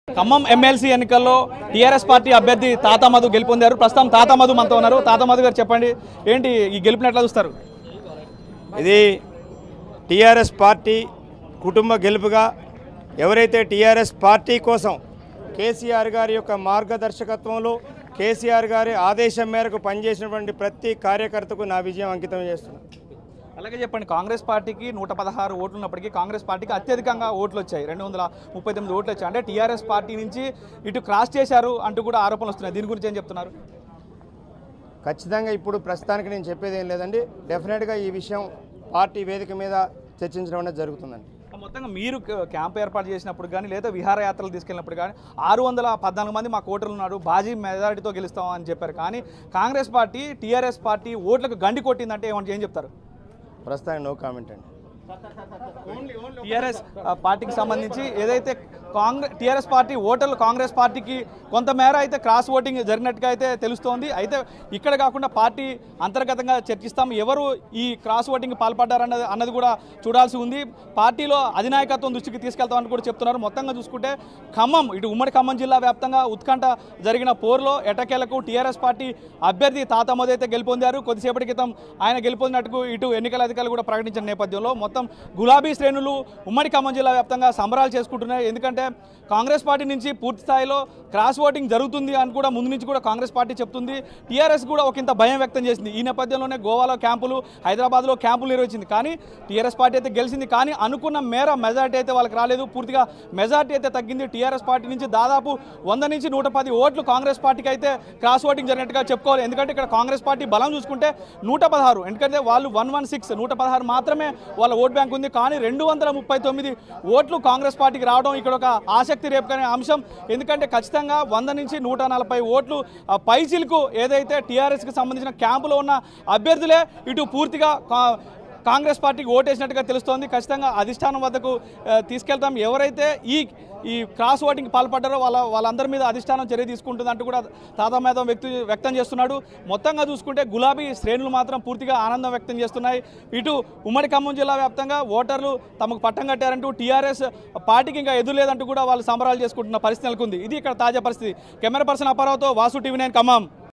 Khammam MLC ఎన్నికల్లో TRS party అభ్యర్థి తాత మధు గెలుపొందారు ప్రస్తుతం తాత మధు మనతో ఉన్నారు తాత మధు గారు చెప్పండి ఏంటి ఈ గెలుపుని ఎట్లా చూస్తారు ఇది టీఆర్ఎస్ పార్టీ కుటుంబ గెలుపుగా ఎవరైతే టీఆర్ఎస్ పార్టీ కోసం కేసీఆర్ గారి యొక్క మార్గదర్శకత్వంలో కేసీఆర్ గారి ఆదేశం మేరకు పనిచేసినటువంటి ప్రతి కార్యకర్తకు నా విజయం అంకితం చేస్తున్నాను అలాగే చెప్పండి కాంగ్రెస్ పార్టీకి నూట పదహారు ఓట్లు ఉన్నప్పటికీ కాంగ్రెస్ పార్టీకి అత్యధికంగా ఓట్లు వచ్చాయి రెండు వందల ముప్పై తొమ్మిది ఓట్లు వచ్చాయి అంటే టీఆర్ఎస్ పార్టీ నుంచి ఇటు క్రాస్ చేశారు అంటూ కూడా ఆరోపణలు వస్తున్నాయి దీని గురించి ఏం చెప్తున్నారు ఖచ్చితంగా ఇప్పుడు ప్రస్తుతానికి నేను చెప్పేది ఏం లేదండి డెఫినెట్గా ఈ విషయం పార్టీ వేదిక మీద చర్చించడం అనేది జరుగుతుందండి మొత్తంగా మీరు క- క్యాంప్ ఏర్పాటు చేసినప్పుడు కానీ లేదా విహారయాత్రలు తీసుకెళ్ళినప్పుడు కానీ ఆరు వందల పద్నాలుగు మంది మా కోటలు ఉన్నారు బాజీ మెజారిటీతో గెలుస్తాం అని చెప్పారు కానీ కాంగ్రెస్ పార్టీ టీఆర్ఎస్ పార్టీ ఓట్లకు గండి కొట్టిందంటే ఏమంటే ఏం చెప్తారు ప్రస్తుతానికి నో కామెంట్ అండి టీఆర్ఎస్ పార్టీకి సంబంధించి ఏదైతే కాంగ్రెస్ టీఆర్ఎస్ పార్టీ ఓటర్లు కాంగ్రెస్ పార్టీకి కొంతమేర అయితే క్రాస్ ఓటింగ్ జరిగినట్టుగా అయితే తెలుస్తోంది అయితే ఇక్కడ కాకుండా పార్టీ అంతర్గతంగా చర్చిస్తాం ఎవరు ఈ క్రాస్ ఓటింగ్ పాల్పడ్డారన్నది అన్నది కూడా చూడాల్సి ఉంది పార్టీలో అధినాయకత్వం దృష్టికి తీసుకెళ్తామని కూడా చెప్తున్నారు మొత్తంగా చూసుకుంటే ఖమ్మం ఇటు ఉమ్మడి ఖమ్మం జిల్లా వ్యాప్తంగా ఉత్కంఠ జరిగిన పోరులో ఎటకేలకు టీఆర్ఎస్ పార్టీ అభ్యర్థి తాత మోదీ అయితే గెలుపొందారు కొద్దిసేపటి క్రితం ఆయన గెలుపొందినట్టుకు ఇటు ఎన్నికల అధికారులు కూడా ప్రకటించిన నేపథ్యంలో మొత్తం గులాబీ శ్రేణులు ఉమ్మడి ఖమ్మం జిల్లా వ్యాప్తంగా సంబరాలు చేసుకుంటున్నాయి ఎందుకంటే కాంగ్రెస్ పార్టీ నుంచి పూర్తి స్థాయిలో క్రాస్ ఓటింగ్ జరుగుతుంది అని కూడా ముందు నుంచి కూడా కాంగ్రెస్ పార్టీ చెప్తుంది టీఆర్ఎస్ కూడా ఒకంత భయం వ్యక్తం చేసింది ఈ నేపథ్యంలోనే గోవాలో క్యాంపులు హైదరాబాద్లో క్యాంపులు నిర్వహించింది కానీ టీఆర్ఎస్ పార్టీ అయితే గెలిచింది కానీ అనుకున్న మేర మెజార్టీ అయితే వాళ్ళకి రాలేదు పూర్తిగా మెజార్టీ అయితే తగ్గింది టీఆర్ఎస్ పార్టీ నుంచి దాదాపు వంద నుంచి నూట పది ఓట్లు కాంగ్రెస్ పార్టీకి అయితే క్రాస్ ఓటింగ్ జరిగినట్టుగా చెప్పుకోవాలి ఎందుకంటే ఇక్కడ కాంగ్రెస్ పార్టీ బలం చూసుకుంటే నూట పదహారు ఎందుకంటే వాళ్ళు వన్ వన్ సిక్స్ నూట పదహారు మాత్రమే వాళ్ళ ఓట్ బ్యాంక్ ఉంది కానీ రెండు వందల ముప్పై తొమ్మిది ఓట్లు కాంగ్రెస్ పార్టీకి రావడం ఇక్కడ ఒక ఆసక్తి రేపుకునే అంశం ఎందుకంటే ఖచ్చితంగా వంద నుంచి నూట నలభై ఓట్లు ఆ పైచిలకు ఏదైతే టీఆర్ఎస్కి సంబంధించిన క్యాంపులో ఉన్న అభ్యర్థులే ఇటు పూర్తిగా కా- కాంగ్రెస్ పార్టీకి ఓటేసినట్టుగా తెలుస్తోంది ఖచ్చితంగా అధిష్టానం వద్దకు ఆ, తీసుకెళ్తాం ఎవరైతే ఈ ఈ క్రాస్ ఓటింగ్ పాల్పడ్డారో వాళ్ళ వాళ్ళందరి మీద అధిష్టానం చర్య తీసుకుంటుంది అంటూ కూడా తాతామేదం వ్యక్తి వ్యక్తం చేస్తున్నాడు మొత్తంగా చూసుకుంటే గులాబీ శ్రేణులు మాత్రం పూర్తిగా ఆనందం వ్యక్తం చేస్తున్నాయి ఇటు ఉమ్మడి ఖమ్మం జిల్లా వ్యాప్తంగా ఓటర్లు తమకు పట్టం కట్టారంటూ టీఆర్ఎస్ పార్టీకి ఇంకా ఎదురులేదంటూ కూడా వాళ్ళు సంబరాలు చేసుకుంటున్న పరిస్థితి నెలకొంది ఇది ఇక్కడ తాజా పరిస్థితి కెమెరా పర్సన్ అప్పారావుతో వాసు టీవీ నైన్ ఖమ్మం